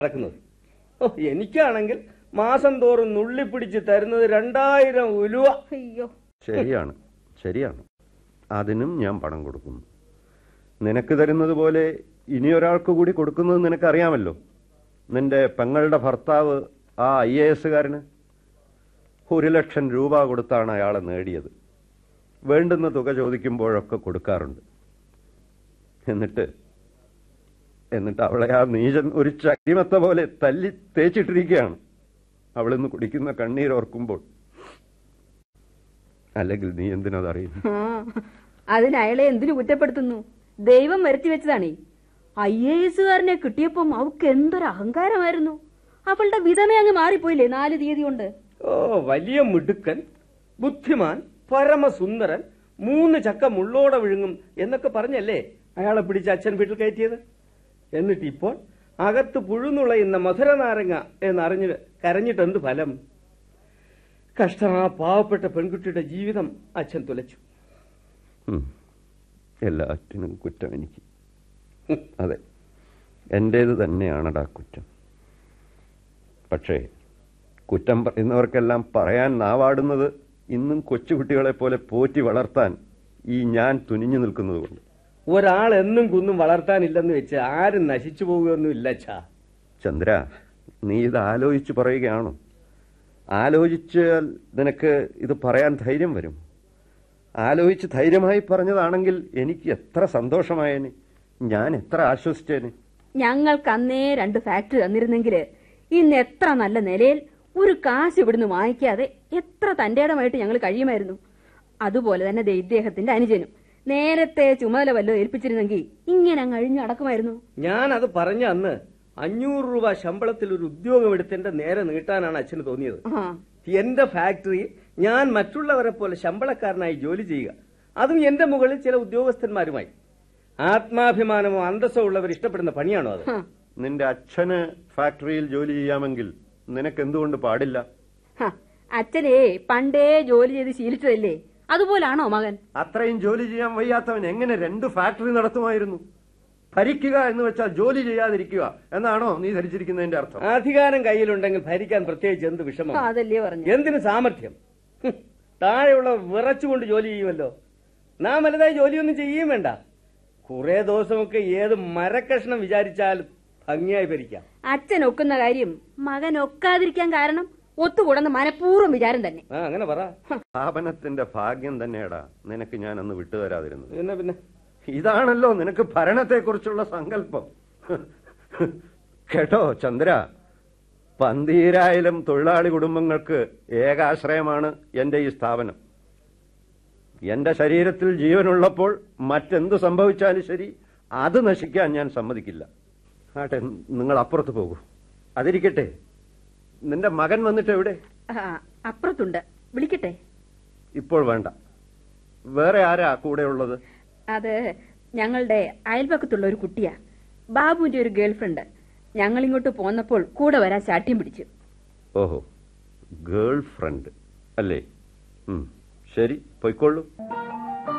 നടക്കുന്നത് ഓ എനിക്കാണെങ്കിൽ മാസം തോറും നുള്ളിപ്പിടിച്ച് തരുന്നത് രണ്ടായിരം ഉലുവ അയ്യോ ശരിയാണ് ശരിയാണ് അതിനും ഞാൻ പണം കൊടുക്കുന്നു നിനക്ക് തരുന്നത് പോലെ ഇനിയൊരാൾക്ക് കൂടി കൊടുക്കുന്നത് നിനക്കറിയാമല്ലോ നിന്റെ പെങ്ങളുടെ ഭർത്താവ് ആ ഐ എ എസുകാരന് ഒരു ലക്ഷം രൂപ കൊടുത്താണ് അയാളെ നേടിയത് വേണ്ടുന്ന തുക ചോദിക്കുമ്പോഴൊക്കെ കൊടുക്കാറുണ്ട് എന്നിട്ട് എന്നിട്ട് അവളെ ആ നീചൻ ഒരു ചകിമത്ത പോലെ തല്ലി തേച്ചിട്ടിരിക്കുകയാണ് അവളിന്ന് കുടിക്കുന്ന കണ്ണീരോർക്കുമ്പോൾ അല്ലെങ്കിൽ നീ എന്തിനതറിയുന്നു ആ അതിന് അയാളെ എന്തിനു കുറ്റപ്പെടുത്തുന്നു ദൈവം വരുത്തി വെച്ചതാണേ ഐ എ എസുകാരനെ കിട്ടിയപ്പം അവക്ക് എന്തൊരു അഹങ്കാരമായിരുന്നു അവളുടെ വിധമേ അങ്ങ് മാറിപ്പോയില്ലേ നാല് തീയതി കൊണ്ട് ഓ വലിയ മിടുക്കൻ ബുദ്ധിമാൻ പരമസുന്ദരൻ മൂന്ന് ചക്ക മുള്ളോടെ വിഴുങ്ങും എന്നൊക്കെ പറഞ്ഞല്ലേ അയാളെ പിടിച്ച് അച്ഛൻ വീട്ടിൽ കയറ്റിയത് എന്നിട്ട് ഇപ്പോൾ അകത്ത് പുഴുന്നുളയുന്ന മധുരനാരങ്ങ എന്നറിഞ്ഞ് കരഞ്ഞിട്ട് എന്ത് ഫലം കഷ്ടം ആ പാവപ്പെട്ട പെൺകുട്ടിയുടെ ജീവിതം അച്ഛൻ തുലച്ചു ഉം. എല്ലാറ്റിനും കുറ്റം എനിക്ക് അതെ എന്റേത് തന്നെയാണടാ കുറ്റം പക്ഷേ കുറ്റം പറയുന്നവർക്കെല്ലാം പറയാൻ നാവാടുന്നത് ഇന്നും കൊച്ചുകുട്ടികളെ പോലെ പോറ്റി വളർത്താൻ ഈ ഞാൻ തുനിഞ്ഞു നിൽക്കുന്നത് കൊണ്ട് ഒരാൾ എന്നും കുന്നും വളർത്താനില്ലെന്ന് വെച്ച് ആരും നശിച്ചു പോവുകയൊന്നുമില്ല അച്ഛാ ചന്ദ്ര നീ ഇത് ആലോചിച്ച് പറയുകയാണോ ആലോചിച്ചാൽ നിനക്ക് ഇത് പറയാൻ ധൈര്യം വരും ആലോചിച്ച് ധൈര്യമായി പറഞ്ഞതാണെങ്കിൽ എനിക്ക് എത്ര സന്തോഷമായേനെ ഞാൻ എത്ര ആശ്വസിച്ചേനെ ഞങ്ങൾക്ക് അന്നേ രണ്ട് ഫാക്ടറി തന്നിരുന്നെങ്കില് ഇന്ന് എത്ര നല്ല നിലയിൽ ഒരു കാശ് ഇവിടുന്ന് വാങ്ങിക്കാതെ എത്ര തന്റേടമായിട്ട് ഞങ്ങൾ കഴിയുമായിരുന്നു അതുപോലെ തന്നെ ദേ ഇദ്ദേഹത്തിന്റെ അനുജനും നേരത്തെ ചുമതല വല്ലതും ഏൽപ്പിച്ചിരുന്നെങ്കിൽ ഇങ്ങനെ അങ്ങ് അഴിഞ്ഞു നടക്കുമായിരുന്നു ഞാൻ അത് പറഞ്ഞ അന്ന് അഞ്ഞൂറ് രൂപ ശമ്പളത്തിൽ ഒരു ഉദ്യോഗം എടുത്തെന്റെ നേരെ നീട്ടാനാണ് അച്ഛന് തോന്നിയത് ആ എന്റെ ഫാക്ടറിയിൽ ഞാൻ മറ്റുള്ളവരെ പോലെ ശമ്പളക്കാരനായി ജോലി ചെയ്യുക അതും എന്റെ മുകളിൽ ചില ഉദ്യോഗസ്ഥന്മാരുമായി ആത്മാഭിമാനമോ അന്തസ്സോ ഉള്ളവർ ഇഷ്ടപ്പെടുന്ന പണിയാണോ അത് ഹ. നിന്റെ അച്ഛന് ഫാക്ടറിയിൽ ജോലി ചെയ്യാമെങ്കിൽ നിനക്ക് എന്തുകൊണ്ട് പാടില്ല ഹ, അച്ഛനെ പണ്ടേ ജോലി ചെയ്ത് ശീലിച്ചതല്ലേ അതുപോലാണോ മകൻ അത്രയും ജോലി ചെയ്യാൻ വയ്യാത്തവൻ എങ്ങനെ രണ്ട് ഫാക്ടറി നടത്തുമായിരുന്നു ഭരിക്കുക എന്ന് വെച്ചാൽ ജോലി ചെയ്യാതിരിക്കുക എന്നാണോ നീ ധരിച്ചിരിക്കുന്നതിന്റെ അർത്ഥം അധികാരം കയ്യിലുണ്ടെങ്കിൽ ഭരിക്കാൻ പ്രത്യേകിച്ച് എന്ത് വിഷമം അതല്ലേ പറഞ്ഞു എന്തിനു സാമർഥ്യം ഹും, താഴെയുള്ള വിറച്ചുകൊണ്ട് ജോലി ചെയ്യുമല്ലോ നാം വലുതായി ജോലിയൊന്നും ചെയ്യുകയും വേണ്ട കുറെ ദിവസമൊക്കെ ഏത് മരക്കഷ്ണം വിചാരിച്ചാലും ഭംഗിയായി ഭരിക്കാം അച്ഛൻ ഒക്കുന്ന കാര്യം മകൻ ഒക്കാതിരിക്കാൻ കാരണം ഒത്തുകൂടുന്ന മനഃപൂർവ്വം വിചാരം തന്നെ ആ അങ്ങനെ പറ സ്ഥാപനത്തിന്റെ ഭാഗ്യം തന്നെയാടാ നിനക്ക് ഞാൻ അന്ന് വിട്ടുതരാതിരുന്നത് പിന്നെ പിന്നെ ഇതാണല്ലോ നിനക്ക് ഭരണത്തെക്കുറിച്ചുള്ള സങ്കല്പം കേട്ടോ ചന്ദ്ര പന്തീരായിരം തൊഴിലാളി കുടുംബങ്ങൾക്ക് ഏകാശ്രയമാണ് എന്റെ ഈ സ്ഥാപനം എന്റെ ശരീരത്തിൽ ജീവനുള്ളപ്പോൾ മറ്റെന്ത് സംഭവിച്ചാലും ശരി അത് നശിക്കാൻ ഞാൻ സമ്മതിക്കില്ല ആട്ടെ നിങ്ങൾ അപ്പുറത്ത് പോകൂ അതിരിക്കട്ടെ നിന്റെ മകൻ വന്നിട്ട് എവിടെ ആ, അപ്പുറത്തുണ്ട് വിളിക്കട്ടെ ഇപ്പോൾ വേണ്ട വേറെ ആരാ കൂടെ ഉള്ളത് അത് ഞങ്ങളുടെ അയൽപക്കത്തുള്ള ഒരു കുട്ടിയാ ബാബുവിന്റെ ഒരു ഗേൾഫ്രണ്ട് ഞങ്ങൾ ഇങ്ങോട്ട് പോന്നപ്പോൾ കൂടെ വരാൻ ശാഠ്യം പിടിച്ചു ഓഹോ ഗേൾ ഫ്രണ്ട് അല്ലേ ഉം, ശരി പൊയ്ക്കൊള്ളൂ